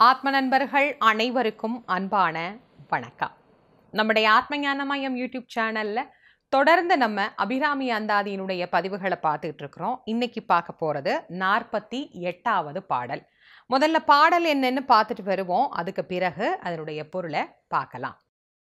ஆத்ம நண்பர்கள் அனைவருக்கும் அன்பான வணக்கம் நம்முடைய ஆத்மஞானமயம் யூடியூப் சேனல்ல தொடர்ந்து நம்ம அபிராமி அந்தாதியினுடைய பதிவுகளை பார்த்துட்டு இருக்கிறோம் இன்னைக்கு பார்க்க போறது நாற்பத்தி எட்டாவது பாடல் முதல்ல பாடல் என்னன்னு பார்த்துட்டு வருவோம் அதுக்கு பிறகு அதனுடைய பொருளை பார்க்கலாம்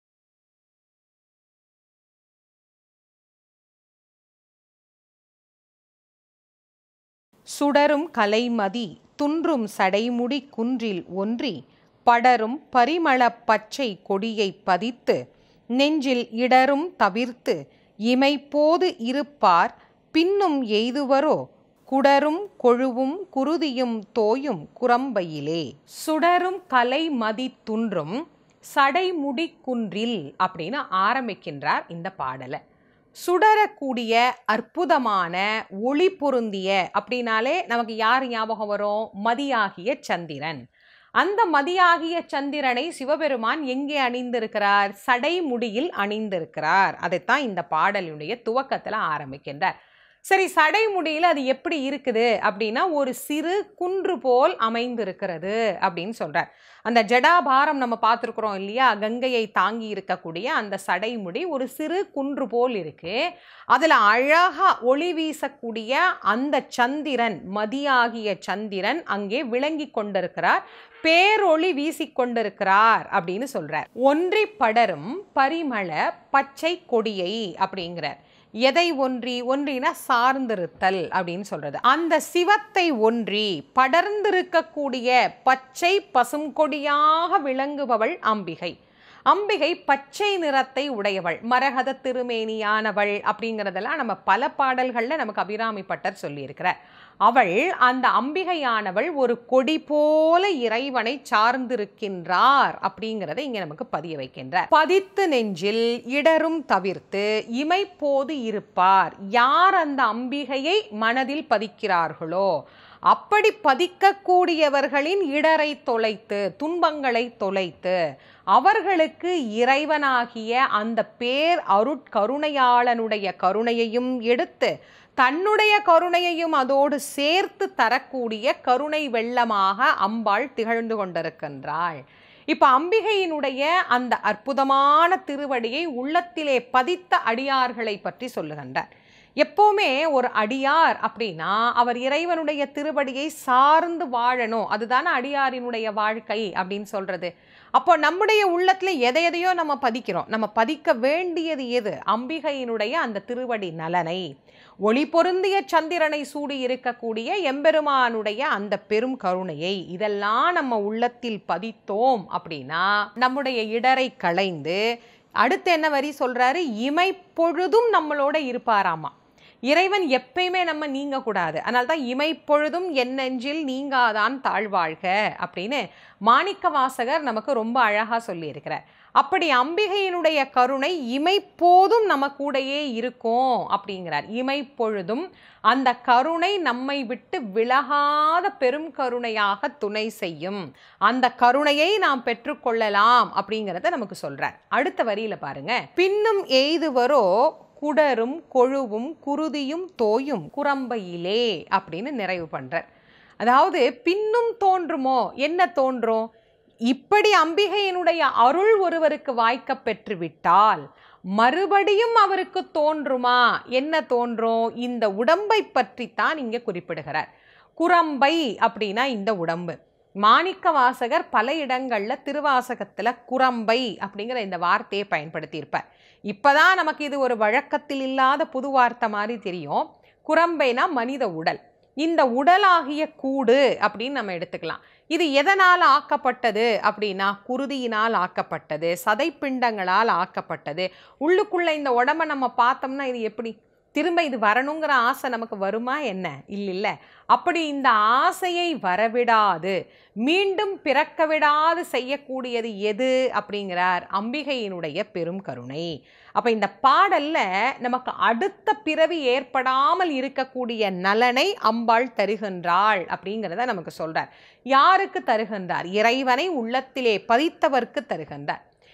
சுடரும் கலைமதி துன்றும் சடைமுடி குன்றில் ஒன்றி படரும் பரிமளப் பச்சை கொடியைப் பதித்து நெஞ்சில் இடரும் தவிர்த்து இமைப்போது இருப்பார் பின்னும் எய்துவரோ குடரும் கொழுவும் குருதியும் தோயும் குரம்பையிலே சுடரும் கலைமதி துன்றும் சடைமுடி குன்றில் அப்படின்னு ஆரம்பிக்கின்றார் இந்த பாடலை சுடரக்கூடிய அற்புதமான ஒளி பொருந்திய அப்படின்னாலே நமக்கு யார் ஞாபகம் வரும் மதியாகிய சந்திரன் அந்த மதியாகிய சந்திரனை சிவபெருமான் எங்கே அணிந்திருக்கிறார் சடைமுடியில் அணிந்திருக்கிறார் அதைத்தான் இந்த பாடலுடைய துவக்கத்தில் ஆரம்பிக்கின்றார் சரி சடைமுடியில் அது எப்படி இருக்குது அப்படின்னா ஒரு சிறு குன்று போல் அமைந்திருக்கிறது அப்படின்னு சொல்றார் அந்த ஜடாபாரம் நம்ம பார்த்துருக்குறோம் இல்லையா கங்கையை தாங்கி இருக்கக்கூடிய அந்த சடைமுடி ஒரு சிறு குன்று போல் இருக்கு அதில் அழகா ஒளி வீசக்கூடிய அந்த சந்திரன் மதியாகிய சந்திரன் அங்கே விளங்கி கொண்டிருக்கிறார் பேரொளி வீசிக்கொண்டிருக்கிறார் அப்படின்னு சொல்றார் ஒன்றி படரும் பரிமள பச்சை கொடியை அப்படிங்கிறார் எதை ஒன்றி ஒன்றினா சார்ந்திருத்தல் அப்படின்னு சொல்றது அந்த சிவத்தை ஒன்றி படர்ந்திருக்கக்கூடிய பச்சை பசுங்கொடியாக விளங்குபவள் அம்பிகை அம்பிகை பச்சை நிறத்தை உடையவள் மரகத திருமேனியானவள் அப்படிங்கிறதெல்லாம் நம்ம பல பாடல்களில் நமக்கு அபிராமி பட்டர் சொல்லியிருக்கிறார் அவள் அந்த அம்பிகையானவள் ஒரு கொடி போல இறைவனை சார்ந்திருக்கின்றார் அப்படிங்கிறத இங்க நமக்கு பதிய வைக்கின்றார் பதித்து நெஞ்சில் இடரும் தவிர்த்து இமைப்போது இருப்பார் யார் அந்த அம்பிகையை மனதில் பதிக்கிறார்களோ அப்படி பதிக்கக்கூடியவர்களின் இடரை தொலைத்து துன்பங்களை தொலைத்து அவர்களுக்கு இறைவனாகிய அந்த பேர் அருட்கருணையாளனுடைய கருணையையும் எடுத்து தன்னுடைய கருணையையும் அதோடு சேர்த்து தரக்கூடிய கருணை வெள்ளமாக அம்பாள் திகழ்ந்து கொண்டிருக்கின்றாள் இப்ப அம்பிகையினுடைய அந்த அற்புதமான திருவடியை உள்ளத்திலே பதித்த அடியார்களை பற்றி சொல்லுகின்றார் எப்போவுமே ஒரு அடியார் அப்படின்னா அவர் இறைவனுடைய திருவடியை சார்ந்து வாழணும் அதுதானே அடியாரினுடைய வாழ்க்கை அப்படின்னு சொல்றது அப்போ நம்முடைய உள்ளத்துல எதை எதையோ நம்ம பதிக்கிறோம் நம்ம பதிக்க வேண்டியது எது அம்பிகையினுடைய அந்த திருவடி நலனை ஒளி பொருந்திய சந்திரனை சூடி இருக்கக்கூடிய எம்பெருமானுடைய அந்த பெரும் கருணையை இதெல்லாம் நம்ம உள்ளத்தில் பதித்தோம் அப்படின்னா நம்முடைய இடரை களைந்து அடுத்து என்ன வரி சொல்றாரு இமைப்பொழுதும் நம்மளோட இருப்பாராமா இறைவன் எப்பயுமே நம்ம நீங்க கூடாது அதனால தான் இமைப்பொழுதும் என் நெஞ்சில் நீங்காதான் தாழ்வாழ்க அப்படின்னு மாணிக்க வாசகர் நமக்கு ரொம்ப அழகா சொல்லியிருக்கிறார் அப்படி அம்பிகையினுடைய கருணை இமைப்போதும் நம்ம கூடையே இருக்கும் அப்படிங்கிறார் இமைப்பொழுதும் அந்த கருணை நம்மை விட்டு விலகாத பெரும் கருணையாக துணை செய்யும் அந்த கருணையை நாம் பெற்றுக்கொள்ளலாம் அப்படிங்கிறத நமக்கு சொல்றார் அடுத்த வரியில பாருங்க பின்னும் எய்துவரோ குடரும் கொழுவும் குருதியும் தோயும் குரம்பையிலே அப்படின்னு நிறைவு பண்றார் அதாவது பின்னும் தோன்றுமோ என்ன தோன்றும் இப்படி அம்பிகையினுடைய அருள் ஒருவருக்கு வாய்க்க பெற்று விட்டால் மறுபடியும் அவருக்கு தோன்றுமா என்ன தோன்றும் இந்த உடம்பை பற்றித்தான் இங்கே குறிப்பிடுகிறார் குரம்பை அப்படின்னா இந்த உடம்பு மாணிக்க வாசகர் பல இடங்கள்ல திருவாசகத்துல குரம்பை அப்படிங்கிற இந்த வார்த்தையை பயன்படுத்தியிருப்பார் இப்பதான் நமக்கு இது ஒரு வழக்கத்தில் இல்லாத புது வார்த்தை மாதிரி தெரியும் குரம்பைனா மனித உடல் இந்த உடலாகிய கூடு அப்படின்னு நம்ம எடுத்துக்கலாம் இது எதனால் ஆக்கப்பட்டது அப்படின்னா குருதியினால் ஆக்கப்பட்டது சதைப்பிண்டங்களால் ஆக்கப்பட்டது உள்ளுக்குள்ள இந்த உடம்ப நம்ம பார்த்தோம்னா இது எப்படி திரும்ப இது வரணுங்கிற ஆசை நமக்கு வருமா என்ன இல்லை இல்லை அப்படி இந்த ஆசையை வரவிடாது மீண்டும் பிறக்க விடாது செய்யக்கூடியது எது அப்படிங்கிறார் அம்பிகையினுடைய பெரும் கருணை அப்போ இந்த பாடல்ல நமக்கு அடுத்த பிறவி ஏற்படாமல் இருக்கக்கூடிய நலனை அம்பாள் தருகின்றாள் அப்படிங்கிறத நமக்கு சொல்றார் யாருக்கு தருகின்றார் இறைவனை உள்ளத்திலே பதித்தவர்க்கு தருகின்றார்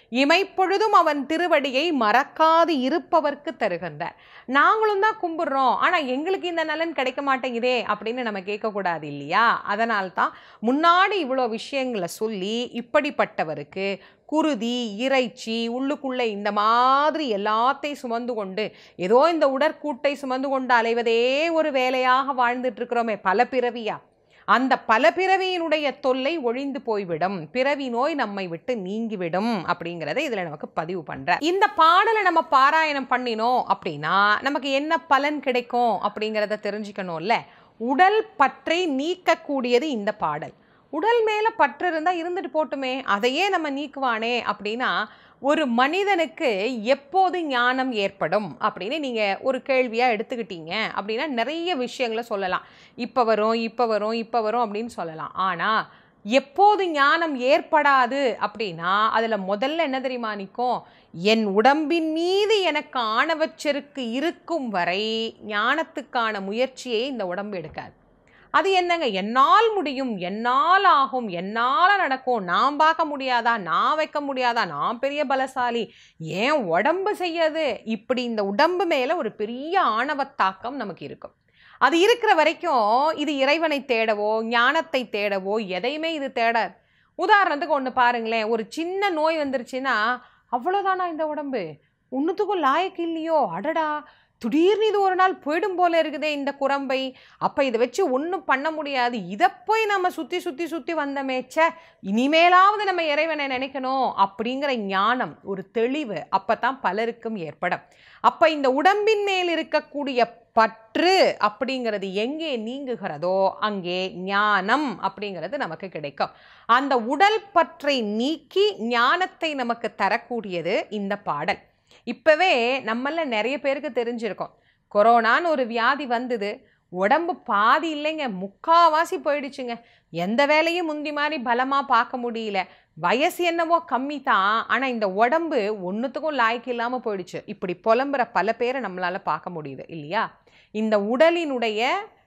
இமைப்பொழுதும் அவன் திருவடியை மறக்காது இருப்பவர்க்கு தருகின்றார் நாங்களும் தான் கும்பிடுறோம் ஆனால் எங்களுக்கு இந்த நலன் கிடைக்க மாட்டேங்குதே அப்படின்னு நம்ம கேட்கக்கூடாது இல்லையா அதனால்தான் முன்னாடி இவ்வளோ விஷயங்களை சொல்லி இப்படிப்பட்டவருக்கு குருதி இறைச்சி உள்ளுக்குள்ளே இந்த மாதிரி எல்லாத்தையும் சுமந்து கொண்டு ஏதோ இந்த உடற்கூட்டை சுமந்து கொண்டு அலைவதே ஒரு வேலையாக வாழ்ந்துட்டு இருக்கிறோமே பல பிறவியா அந்த பல பிறவியினுடைய தொல்லை ஒழிந்து போய்விடும் பிறவி நோய் நம்மை விட்டு நீங்கிவிடும் அப்படிங்கிறத இதில் நமக்கு பதிவு பண்ணுற இந்த பாடலை நம்ம பாராயணம் பண்ணினோம் அப்படின்னா நமக்கு என்ன பலன் கிடைக்கும் அப்படிங்கிறத தெரிஞ்சுக்கணும்ல உடல் பற்றை நீக்கக்கூடியது இந்த பாடல் உடல் மேலே பற்று இருந்தால் இருந்துட்டு போட்டுமே அதையே நம்ம நீக்குவானே அப்படின்னா ஒரு மனிதனுக்கு எப்போது ஞானம் ஏற்படும் அப்படின்னு நீங்கள் ஒரு கேள்வியாக எடுத்துக்கிட்டீங்க அப்படின்னா நிறைய விஷயங்களை சொல்லலாம் இப்போ வரும் இப்போ வரும் இப்போ வரும் அப்படின்னு சொல்லலாம் ஆனால் எப்போது ஞானம் ஏற்படாது அப்படின்னா அதில் முதல்ல என்ன தெரியுமா நிற்கும் என் உடம்பின் மீது எனக்கு ஆணவச்செருக்கு இருக்கும் வரை ஞானத்துக்கான முயற்சியை இந்த உடம்பு எடுக்காது அது என்னங்க என்னால் முடியும் என்னால் ஆகும் என்னால் நடக்கும் நான் பார்க்க முடியாதா நான் வைக்க முடியாதா நான் பெரிய பலசாலி ஏன் உடம்பு செய்யாது இப்படி இந்த உடம்பு மேலே ஒரு பெரிய ஆணவத்தாக்கம் நமக்கு இருக்கும் அது இருக்கிற வரைக்கும் இது இறைவனை தேடவோ ஞானத்தை தேடவோ எதையுமே இது தேடாது உதாரணத்துக்கு ஒன்று பாருங்களேன் ஒரு சின்ன நோய் வந்துருச்சுன்னா அவ்வளோதானா இந்த உடம்பு ஒன்றுத்துக்கும் லாயக்கு இல்லையோ அடடா திடீர்னு இது ஒரு நாள் போயிடும் போல இருக்குதே இந்த குரம்பை அப்போ இதை வச்சு ஒன்றும் பண்ண முடியாது இதை போய் நம்ம சுற்றி சுற்றி சுற்றி வந்தமேச்ச இனிமேலாவது நம்ம இறைவனை நினைக்கணும் அப்படிங்கிற ஞானம் ஒரு தெளிவு அப்போ தான் பலருக்கும் ஏற்படும் அப்போ இந்த உடம்பின் மேல் இருக்கக்கூடிய பற்று அப்படிங்கிறது எங்கே நீங்குகிறதோ அங்கே ஞானம் அப்படிங்கிறது நமக்கு கிடைக்கும் அந்த உடல் பற்றை நீக்கி ஞானத்தை நமக்கு தரக்கூடியது இந்த பாடல் இப்போவே நம்மள நிறைய பேருக்கு தெரிஞ்சிருக்கோம் கொரோனான்னு ஒரு வியாதி வந்தது உடம்பு பாதி இல்லைங்க முக்காவாசி போயிடுச்சுங்க எந்த வேலையும் முந்தி மாதிரி பலமாக பார்க்க முடியல வயசு என்னவோ கம்மி தான் ஆனால் இந்த உடம்பு ஒன்றுத்துக்கும் லாய்க்கு இல்லாமல் போயிடுச்சு இப்படி புலம்புற பல பேரை நம்மளால் பார்க்க முடியுது இல்லையா இந்த உடலினுடைய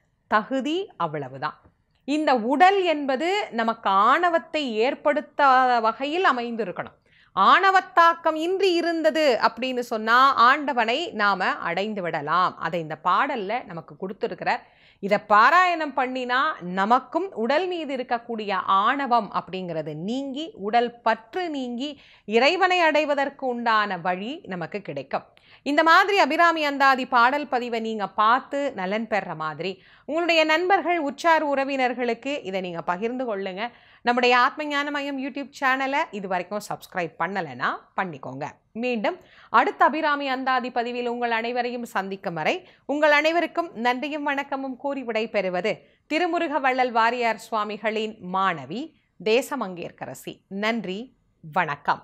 தகுதி அவ்வளவுதான் இந்த உடல் என்பது நமக்கு ஆணவத்தை ஏற்படுத்தாத வகையில் அமைந்திருக்கணும் ஆணவத்தாக்கம் இன்றி இருந்தது அப்படின்னு சொன்னால் ஆண்டவனை நாம் அடைந்து விடலாம் அதை இந்த பாடலில் நமக்கு கொடுத்துருக்கிறார் இதை பாராயணம் பண்ணினா நமக்கும் உடல் மீது இருக்கக்கூடிய ஆணவம் அப்படிங்கிறது நீங்கி உடல் பற்று நீங்கி இறைவனை அடைவதற்கு உண்டான வழி நமக்கு கிடைக்கும் இந்த மாதிரி அபிராமி அந்தாதி பாடல் பதிவை நீங்கள் பார்த்து நலன் பெற மாதிரி உங்களுடைய நண்பர்கள் உற்றார் உறவினர்களுக்கு இதை நீங்கள் பகிர்ந்து கொள்ளுங்க நம்முடைய ஆத்ம ஞான மையம் யூடியூப் சேனலை இது வரைக்கும் சப்ஸ்கிரைப் பண்ணலைன்னா பண்ணிக்கோங்க மீண்டும் அடுத்த அபிராமி அந்தாதி பதிவில் உங்கள் அனைவரையும் சந்திக்கும் வரை உங்கள் அனைவருக்கும் நன்றியும் வணக்கமும் கூறி விடை பெறுவது திருமுருக வள்ளல் வாரியார் சுவாமிகளின் மாணவி தேசமங்கேற்கரசி நன்றி வணக்கம்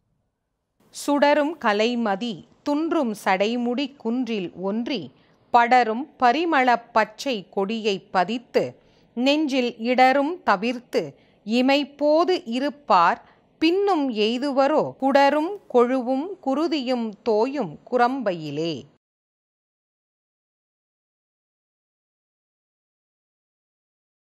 சுடரும் கலைமதி துன்றும் சடைமுடி குன்றில் ஒன்றி படரும் பரிமளப் பச்சை கொடியை பதித்து நெஞ்சில் இடரும் தவிர்த்து இமைப்போது இருப்பார் பின்னும் எய்துவரோ குடரும் கொழுவும் குருதியும் தோயும் குரம்பையிலே